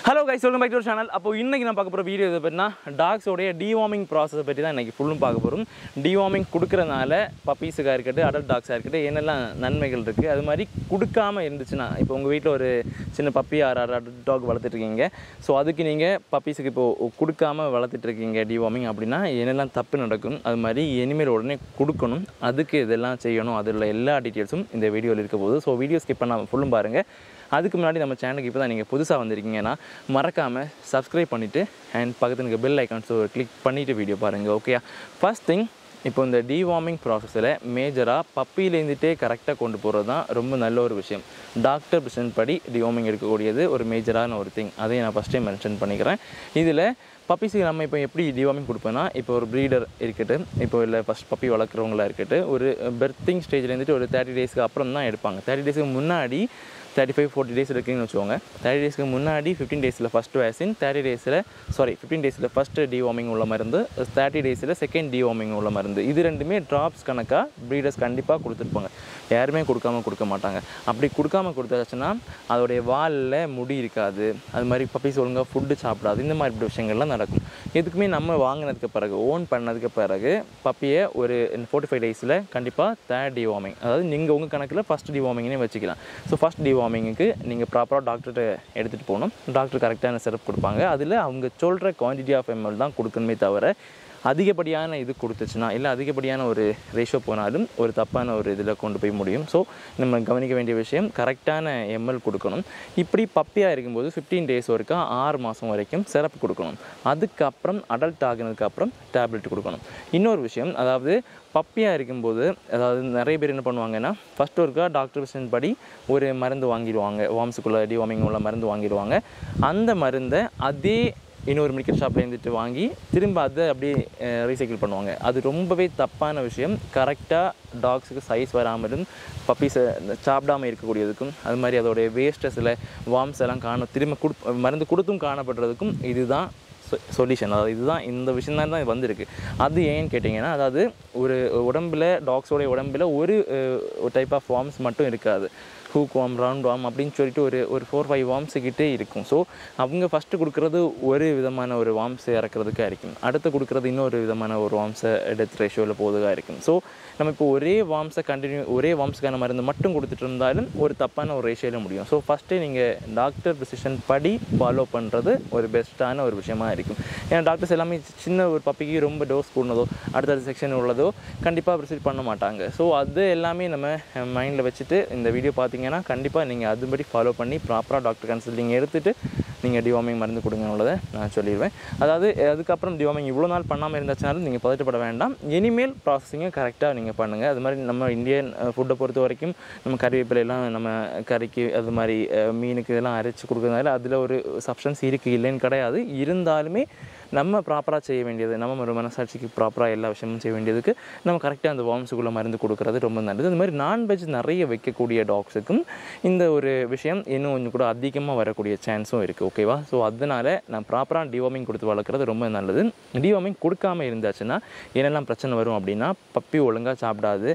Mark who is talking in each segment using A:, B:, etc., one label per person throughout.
A: hello guys welcome back to channel அப்போ இன்றைக்கி நான் பார்க்க போகிற வீடியோ இதை பற்றினா டாக்ஸோடைய டிவார்மிங் ப்ராசஸை பற்றி தான் இன்றைக்கி ஃபுல்லும் பார்க்க போகிறோம் டிவார்மிங் கொடுக்குறனால பப்பீஸுக்காக இருக்கட்டும் அடல்ட் டாக்ஸாக இருக்கட்டும் என்னெல்லாம் நன்மைகள் இருக்குது அது மாதிரி கொடுக்காம இருந்துச்சுன்னா இப்போ உங்கள் வீட்டில் ஒரு சின்ன puppy or or adult dog வளர்த்துட்ருக்கீங்க ஸோ அதுக்கு நீங்கள் பப்பீஸுக்கு இப்போது கொடுக்காம வளர்த்துட்ருக்கீங்க டிவார்மிங் அப்படின்னா என்னெல்லாம் தப்பு நடக்கும் அது மாதிரி இனிமேல் உடனே கொடுக்கணும் அதுக்கு இதெல்லாம் செய்யணும் அதில் எல்லா டீட்டெயில்ஸும் இந்த வீடியோவில் இருக்க போகுது ஸோ வீடியோ ஸ்கிப் பண்ணாமல் ஃபுல்லும் பாருங்கள் அதுக்கு முன்னாடி நம்ம சேனலுக்கு இப்போ தான் நீங்கள் புதுசாக வந்திருக்கீங்கன்னா மறக்காமல் சப்ஸ்கிரைப் பண்ணிவிட்டு அண்ட் பக்கத்தில் இருக்க பெல் ஐக்கான்ஸ் கிளிக் பண்ணிவிட்டு வீடியோ பாருங்கள் ஓகேயா ஃபர்ஸ்ட் திங் இப்போ இந்த டிவார்மிங் ப்ராசஸில் மேஜராக பப்பியிலேருந்துட்டே கரெக்டாக கொண்டு போகிறது தான் ரொம்ப நல்ல ஒரு விஷயம் டாக்டர் பிரிசன் படி டிவார்மிங் எடுக்கக்கூடியது ஒரு மேஜரான ஒரு திங் அதையும் நான் ஃபஸ்ட்டே மென்ஷன் பண்ணிக்கிறேன் இதில் பப்பீஸுக்கு நம்ம இப்போ எப்படி டிவார்மிங் கொடுப்போம்னா இப்போ ஒரு ப்ரீடர் இருக்கட்டும் இப்போ இல்லை ஃபஸ்ட் பப்பி வளர்க்குறவங்களா இருக்கட்டும் ஒரு பெர்த்திங் ஸ்டேஜ்லேருந்துட்டு ஒரு தேர்ட்டி டேஸ்க்கு அப்புறம் தான் எடுப்பாங்க தேர்ட்டி டேஸ்க்கு முன்னாடி தேர்ட்டி ஃபைவ் ஃபோர்ட்டி டேஸ் இருக்குன்னு வச்சுக்கோங்க தேர்ட்டி டேஸ்க்கு முன்னாடி ஃபிஃப்டீன் டேஸில் ஃபஸ்ட் வேக்சின் தேர்ட்டி டேஸில் சாரி ஃபிஃப்டீன் டேஸில் ஃபஸ்ட்டு டிவார்மிங் உள்ள மருந்து தேர்ட்டி டேஸில் செகண்ட் டிவார்மிங் உள்ள மருந்து இது ரெண்டுமே ட்ராப்ஸ் கணக்காக ப்ரீடர்ஸ் கண்டிப்பாக கொடுத்துருப்பாங்க யாருமே கொடுக்காம கொடுக்க மாட்டாங்க அப்படி கொடுக்காம கொடுத்தாச்சுன்னா அதோடைய வாலில் முடி இருக்காது அது மாதிரி பப்பீஸ் ஒழுங்காக ஃபுட்டு சாப்பிடாது இந்த மாதிரி இப்படி விஷயங்கள்லாம் நடக்கும் எதுக்குமே நம்ம வாங்கினதுக்கு பிறகு ஓன் பண்ணதுக்கு பிறகு பப்பியை ஒரு ஃபோர்ட்டி ஃபைவ் டேஸில் கண்டிப்பாக தேர்ட் டிவார்மிங் அதாவது நீங்கள் உங்கள் கணக்கில் ஃபஸ்ட் டிவார்மிங்னே வச்சுக்கலாம் ஸோ ஃபஸ்ட் டிவார்மிங்க்கு நீங்கள் ப்ராப்பராக டாக்டர்கிட்ட எடுத்துகிட்டு போகணும் டாக்டர் கரெக்டான சிறப்பு கொடுப்பாங்க அதில் அவங்க சொல்கிற குவான்டிட்டி ஆஃப் எம்எல் தான் கொடுக்கணுமே தவிர அதிகப்படியான இது கொடுத்துச்சுன்னா இல்லை அதிகப்படியான ஒரு ரேஷியோ போனாலும் ஒரு தப்பான ஒரு இதில் கொண்டு போய் முடியும் ஸோ நம்ம கவனிக்க வேண்டிய விஷயம் கரெக்டான எம்எல் கொடுக்கணும் இப்படி பப்பியாக இருக்கும்போது ஃபிஃப்டீன் டேஸ் வரைக்கும் ஆறு மாதம் வரைக்கும் சிறப்பு கொடுக்கணும் அதுக்கப்புறம் அடல்ட் ஆகினதுக்கப்புறம் டேப்லெட் கொடுக்கணும் இன்னொரு விஷயம் அதாவது பப்பியாக இருக்கும்போது அதாவது நிறைய பேர் என்ன பண்ணுவாங்கன்னா ஃபஸ்ட் ஒருக்கா டாக்டர் விஷன் படி ஒரு மருந்து வாங்கிடுவாங்க வாம்ஸுக்குள்ளே டிவார்மிங் உள்ள மருந்து வாங்கிடுவாங்க அந்த மருந்தை அதே இன்னொரு மெடிக்கல் ஷாப்பில் இருந்துட்டு வாங்கி திரும்ப அதை அப்படியே ரீசைக்கிள் பண்ணுவாங்க அது ரொம்பவே தப்பான விஷயம் கரெக்டாக டாக்ஸுக்கு சைஸ் வராமலும் பப்பீஸை சாப்பிடாம இருக்கக்கூடியதுக்கும் அது மாதிரி அதோடைய வேஸ்டஸில் வார்ம்ஸ் எல்லாம் காண திரும்ப கொடு மருந்து கொடுத்தும் காணப்படுறதுக்கும் இதுதான் சொல்யூஷன் அதாவது இதுதான் இந்த விஷயம் தான் தான் வந்திருக்கு அது ஏன்னு கேட்டிங்கன்னா அதாவது ஒரு உடம்புல டாக்ஸோடைய உடம்புல ஒரு டைப் ஆஃப் வார்ம்ஸ் மட்டும் இருக்காது ஹூக் வாம் ரவுண்ட் வாம் அப்படின்னு சொல்லிட்டு ஒரு ஒரு ஃபோர் ஃபைவ் வார்ம்ஸ் கிட்டே இருக்கும் ஸோ அவங்க ஃபஸ்ட்டு கொடுக்குறது ஒரு விதமான ஒரு வார்ம்ஸ் இறக்குறதுக்காக இருக்கும் அடுத்து கொடுக்குறது இன்னொரு விதமான ஒரு வார்ம்ஸை டெத் ரேஷியோவில் போதுக்காக இருக்கும் ஸோ நம்ம இப்போ ஒரே வார்ம்ஸை கண்டினியூ ஒரே வார்ம்ஸுக்கான மருந்து மட்டும் கொடுத்துட்டு இருந்தாலும் ஒரு தப்பான ஒரு ரேஷியோவில் முடியும் ஸோ ஃபஸ்ட்டு நீங்கள் டாக்டர் டிசிஷன் படி ஃபாலோ பண்ணுறது ஒரு பெஸ்ட்டான ஒரு விஷயமா இருக்கும் ஏன்னா டாக்டர்ஸ் எல்லாமே சின்ன ஒரு பப்பிக்கு ரொம்ப டோஸ் கூடனதோ அடுத்தடுத்த செக்ஷன் உள்ளதோ கண்டிப்பாக ப்ரிசீட் பண்ண மாட்டாங்க ஸோ அது எல்லாமே நம்ம மைண்டில் வச்சுட்டு இந்த வீடியோ பார்த்தீங்கன்னா கண்டிப்பாக நீங்கள் அதுபடி ஃபாலோ பண்ணி ப்ராப்பராக டாக்டர் கன்சல்டிங் எடுத்துகிட்டு நீங்கள் டிவார்மிங் மருந்து கொடுங்கன்றதை நான் சொல்லிடுவேன் அதாவது அதுக்கப்புறம் டிவார்மிங் இவ்வளோ நாள் பண்ணாமல் இருந்துச்சுனாலும் நீங்கள் பதட்டப்பட வேண்டாம் இனிமேல் ப்ராசஸிங்கை கரெக்டாக நீங்கள் பண்ணுங்கள் அது மாதிரி நம்ம இந்தியன் ஃபுட்டை பொறுத்த வரைக்கும் நம்ம கறிவேப்பிலையெல்லாம் நம்ம கறிக்கு அது மாதிரி மீனுக்கு இதெல்லாம் அரைச்சி கொடுக்கறதுனால அதில் ஒரு சப்ஸ்டன்ஸ் இருக்குது இல்லைன்னு கிடையாது இருந்தாலுமே நம்ம ப்ராப்பராக செய்ய வேண்டியது நம்ம ஒரு மனசாட்சிக்கு ப்ராப்பராக எல்லா விஷயமும் செய்ய வேண்டியதுக்கு நம்ம கரெக்டாக அந்த வார்ம்ஸுக்குள்ளே மருந்து கொடுக்குறது ரொம்ப நல்லது அது மாதிரி நான்வெஜ் நிறைய வைக்கக்கூடிய டாக்ஸுக்கும் இந்த ஒரு விஷயம் இன்னும் கொஞ்சம் கூட அதிகமாக வரக்கூடிய சான்ஸும் இருக்குது ஓகேவா ஸோ அதனால் நான் ப்ராப்பராக டிவார்மிங் கொடுத்து வளர்க்குறது ரொம்ப நல்லது டிவார்மிங் கொடுக்காம இருந்தாச்சுன்னா என்னெல்லாம் பிரச்சனை வரும் அப்படின்னா பப்பி ஒழுங்காக சாப்பிடாது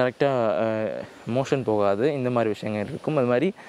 A: கரெக்டாக மோஷன் போகாது இந்த மாதிரி விஷயங்கள் இருக்கும் அது மாதிரி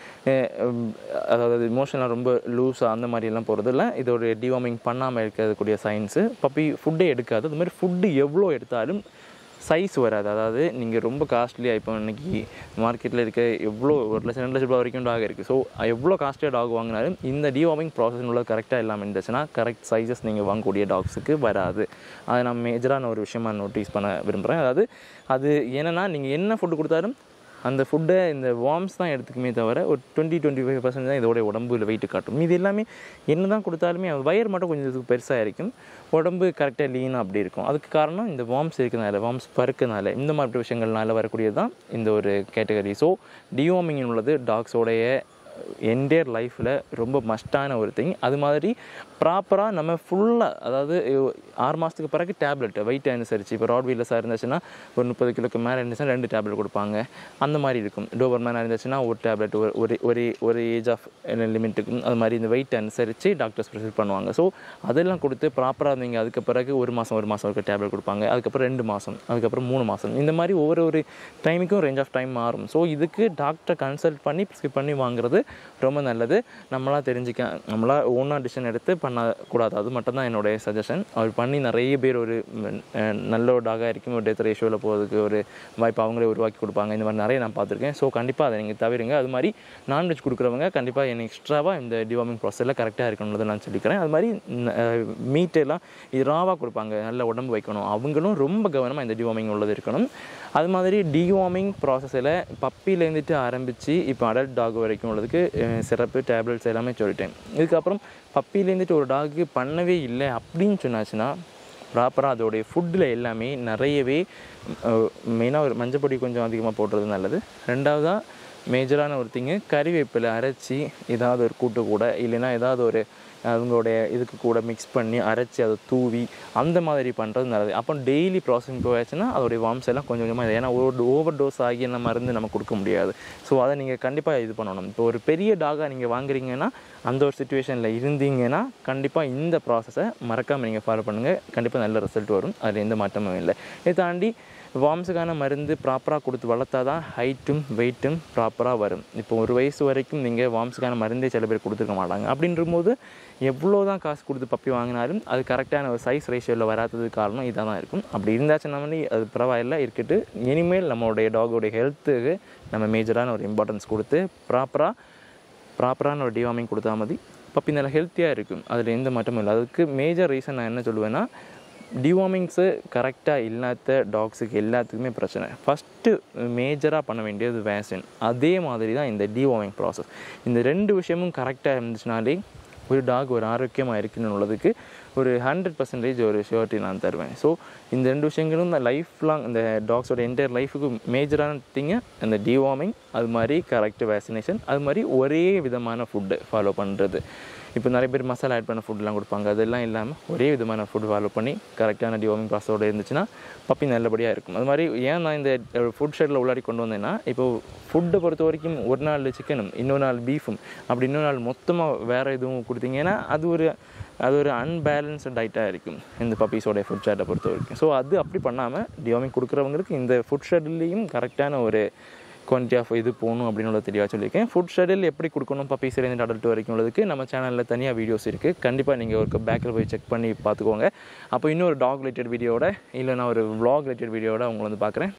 A: அதாவது மோஷன்லாம் ரொம்ப லூஸாக அந்த மாதிரியெல்லாம் போகிறது இல்லை இதோடைய டிவார்மிங் பண்ணாமல் இருக்கக்கூடிய சயின்ஸு பப்பி ஃபுட்டே எடுக்காது அது மாதிரி ஃபுட்டு எவ்வளோ எடுத்தாலும் சைஸ் வராது அதாவது நீங்கள் ரொம்ப காஸ்ட்லியாக இப்போ இன்றைக்கி மார்க்கெட்டில் இருக்க எவ்வளோ ஒரு லட்சம் ரெண்டு லட்சம் ரூபா வரைக்கும் டாக் இருக்குது ஸோ எவ்வளோ காஸ்ட்லியாக டாக் வாங்கினாலும் இந்த டிவார்மிங் ப்ராசஸ் உள்ள கரெக்டாக இல்லாமல் இருந்துச்சுன்னா கரெக்ட் சைஸஸ் நீங்கள் வாங்கக்கூடிய டாக்ஸுக்கு வராது அதை நான் மேஜரான ஒரு விஷயமா நோட்டீஸ் பண்ண விரும்புகிறேன் அதாவது அது என்னென்னா நீங்கள் என்ன ஃபுட்டு கொடுத்தாலும் அந்த ஃபுட்டை இந்த வார்ம்ஸ் தான் எடுத்துக்குமே தவிர ஒரு டுவெண்ட்டி டுவெண்ட்டி ஃபைவ் பர்சன்ட் தான் இதோடைய உடம்புல வெயிட் காட்டும் இது எல்லாமே என்ன தான் கொடுத்தாலுமே வயர் மட்டும் கொஞ்சம் இதுக்கு பெருசாக இருக்கும் உடம்பு கரெக்டாக லீனாக அப்படி இருக்கும் அதுக்கு காரணம் இந்த வார்ம்ஸ் இருக்கிறதுனால வார்ம்ஸ் பருக்கிறதுனால இந்த மாதிரி விஷயங்கள்னால வரக்கூடியது தான் இந்த ஒரு கேட்டகரி ஸோ டிவார்மிங் உள்ளது டாக்ஸோடைய என்டையர் லைஃப்பில் ரொம்ப மஸ்டான ஒரு திங் அது மாதிரி ப்ராப்பராக நம்ம ஃபுல்லாக அதாவது ஆறு மாதத்துக்கு பிறகு டேப்லெட் வெயிட் அனுசரிச்சு இப்போ ராட் வீலஸாக இருந்துச்சுன்னா ஒரு முப்பது கிலோக்கு மேலே இருந்துச்சுன்னா ரெண்டு டேப்லெட் கொடுப்பாங்க அந்த மாதிரி இருக்கும் டோபர் மேனாக இருந்துச்சுன்னா ஒரு டேப்லெட் ஒரு ஒரு ஒரு ஒரு ஏஜ் ஆஃப் லிமிட் இருக்கும் அது மாதிரி இந்த வெயிட் அனுசரித்து டாக்டர்ஸ் ப்ரிசெப்ட் பண்ணுவாங்க ஸோ அதெல்லாம் கொடுத்து ப்ராப்பராக நீங்கள் அதுக்கு பிறகு ஒரு மாதம் ஒரு மாதம் வரைக்கும் டேப்லெட் கொடுப்பாங்க அதுக்கப்புறம் ரெண்டு மாதம் அதுக்கப்புறம் மூணு மாதம் இந்த மாதிரி ஒவ்வொரு ஒரு டைமுக்கும் ரேஞ்ச் ஆஃப் டைம் மாறும் ஸோ இதுக்கு டாக்டரை கன்சல்ட் பண்ணி ப்ரிஸ்கிரைப் பண்ணி வாங்குறது ரொம்ப நல்லது நம்மளாக தெரிஞ்சிக்க நம்மளாக ஓனாக டிசிஷன் எடுத்து பண்ணக்கூடாது அது மட்டும்தான் என்னுடைய சஜஷன் அவர் பண்ணி நிறைய பேர் ஒரு ம், அஹ், நல்ல ஒரு டாகாக இருக்கும் ஒரு டெத் ரேஷியோவில் போகிறதுக்கு ஒரு வாய்ப்பு அவங்களே உருவாக்கி கொடுப்பாங்க இந்த மாதிரி நிறைய நான் பார்த்துருக்கேன் ஸோ கண்டிப்பாக அதை நீங்கள் தவிருங்க அது மாதிரி நான்வெஜ் கொடுக்குறவங்க கண்டிப்பாக எனக்கு எக்ஸ்ட்ராவாக இந்த டிவார்மிங் ப்ராசஸில் கரெக்டாக இருக்கணுன்றதை நான் சொல்லிக்கிறேன் அது மாதிரி மீட் எல்லாம் இது ராவாக கொடுப்பாங்க நல்ல உடம்பு வைக்கணும் அவங்களும் ரொம்ப கவனமாக இந்த டிவார்மிங் உள்ளது இருக்கணும் அது மாதிரி டிவார்மிங் ப்ராசஸில் பப்பிலேருந்துட்டு ஆரம்பித்து இப்போ அடல்ட் டாக் வரைக்கும் உள்ளதுக்கு அஹ், சிறப்பு டேப்லெட்ஸ் எல்லாமே சொல்லிட்டேன் இதுக்கப்புறம் பப்பிலேருந்துட்டு ஒரு டாக்கு பண்ணவே இல்லை அப்படின்னு சொன்னாச்சுன்னா ப்ராப்பராக அதோடைய ஃபுட்டில் எல்லாமே நிறையவே மெயினாக ஒரு மஞ்சப்பொடி கொஞ்சம் அதிகமாக போடுறது நல்லது ரெண்டாவதாக மேஜரான ஒரு திங்கு கறிவேப்பிலை அரைச்சி ஏதாவது ஒரு கூட்டு கூட இல்லைன்னா ஏதாவது ஒரு அவங்களுடைய இதுக்கு கூட மிக்ஸ் பண்ணி அரைச்சி அதை தூவி அந்த மாதிரி பண்ணுறது நல்லது அப்போ டெய்லி ப்ராசஸிங் போயாச்சுன்னா அதோடைய வாம்ஸ் எல்லாம் கொஞ்சம் கொஞ்சமாக ஏன்னா ஒரு ஓவர் டோஸ் ஆகி அந்த மருந்து நம்ம கொடுக்க முடியாது ஸோ அதை நீங்கள் கண்டிப்பாக இது பண்ணணும் இப்போ ஒரு பெரிய டாகாக நீங்கள் வாங்குறீங்கன்னா அந்த ஒரு சுச்சுவேஷனில் இருந்தீங்கன்னா கண்டிப்பாக இந்த ப்ராசஸை மறக்காமல் நீங்கள் ஃபாலோ பண்ணுங்கள் கண்டிப்பாக நல்ல ரிசல்ட் வரும் அதில் எந்த மாற்றமும் இல்லை இதை தாண்டி வாம்ஸுக்கான மருந்து ப்ராப்பராக கொடுத்து வளர்த்தா தான் ஹைட்டும் வெயிட்டும் ப்ராப்பராக வரும் இப்போ ஒரு வயசு வரைக்கும் நீங்கள் வாம்ஸுக்கான மருந்தே சில பேர் கொடுத்துருக்க மாட்டாங்க அப்படின்றபோது எவ்வளோ தான் காசு கொடுத்து பப்பி வாங்கினாலும் அது கரெக்டான ஒரு சைஸ் ரேஷியோவில் வராததுக்கு காரணம் இதாக தான் இருக்கும் அப்படி இருந்தாச்சுன்னா வந்து அது பரவாயில்ல இருக்கட்டு இனிமேல் நம்மளுடைய டாகோடைய ஹெல்த்துக்கு நம்ம மேஜரான ஒரு இம்பார்ட்டன்ஸ் கொடுத்து ப்ராப்பராக ப்ராப்பரான ஒரு டிவார்மிங் கொடுத்தா மதி பப்பி நல்லா ஹெல்த்தியாக இருக்கும் அதில் எந்த மாற்றமும் இல்லை அதுக்கு மேஜர் ரீசன் நான் என்ன சொல்லுவேன்னா டிவார்மிங்ஸு கரெக்டாக இல்லாத டாக்ஸுக்கு எல்லாத்துக்குமே பிரச்சனை ஃபஸ்ட்டு மேஜராக பண்ண வேண்டியது வேக்சின் அதே மாதிரி தான் இந்த டிவார்மிங் ப்ராசஸ் இந்த ரெண்டு விஷயமும் கரெக்டாக இருந்துச்சுனாலே ஒரு டாக் ஒரு ஆரோக்கியமாக இருக்குன்னு உள்ளதுக்கு ஒரு ஹண்ட்ரட் பர்சன்டேஜ் ஒரு ஷியோரிட்டி நான் தருவேன் ஸோ இந்த ரெண்டு விஷயங்களும் இந்த லைஃப் லாங் இந்த டாக்ஸோட என்டையர் லைஃபுக்கு மேஜரான திங்கு அந்த டிவார்மிங் அது மாதிரி கரெக்ட் வேக்சினேஷன் அது மாதிரி ஒரே விதமான ஃபுட்டு ஃபாலோ பண்ணுறது இப்போ நிறைய பேர் மசாலா ஆட் பண்ண ஃபுட்லாம் கொடுப்பாங்க அதெல்லாம் இல்லாமல் ஒரே விதமான ஃபுட் ஃபாலோ பண்ணி கரெக்டான டிவார்மிங் ப்ராசஸோடு இருந்துச்சுன்னா பப்பி நல்லபடியாக இருக்கும் அது மாதிரி ஏன் நான் இந்த ஃபுட் ஷெட்டில் உள்ளாடி கொண்டு வந்தேன்னா இப்போ ஃபுட்டை பொறுத்த வரைக்கும் ஒரு நாள் சிக்கனும் இன்னொரு நாள் பீஃபும் அப்படி இன்னொரு நாள் மொத்தமாக வேறு எதுவும் கொடுத்தீங்கன்னா அது ஒரு அது ஒரு அன்பேலன்ஸ்டு டயட்டாக இருக்கும் இந்த பப்பீஸோடைய ஃபுட் ஷேட்டை பொறுத்த வரைக்கும் ஸோ அது அப்படி பண்ணாமல் டிவார்மிங் கொடுக்குறவங்களுக்கு இந்த ஃபுட் ஷெட்லேயும் கரெக்டான ஒரு குவான்டிட்டி ஆஃப் இது போகணும் அப்படின்னு உள்ளது தெளிவாக சொல்லியிருக்கேன் ஃபுட் ஷெடியூல் எப்படி கொடுக்கணும் பப்பீஸ் இருந்து அடல்ட் வரைக்கும் உள்ளதுக்கு நம்ம சேனலில் தனியாக வீடியோஸ் இருக்குது கண்டிப்பாக நீங்கள் ஒரு பேக்கில் போய் செக் பண்ணி பார்த்துக்கோங்க அப்போ இன்னொரு டாக் ரிலேட்டட் வீடியோட இல்லை நான் ஒரு vlog ரிலேட்டட் வீடியோட உங்களை வந்து பார்க்குறேன்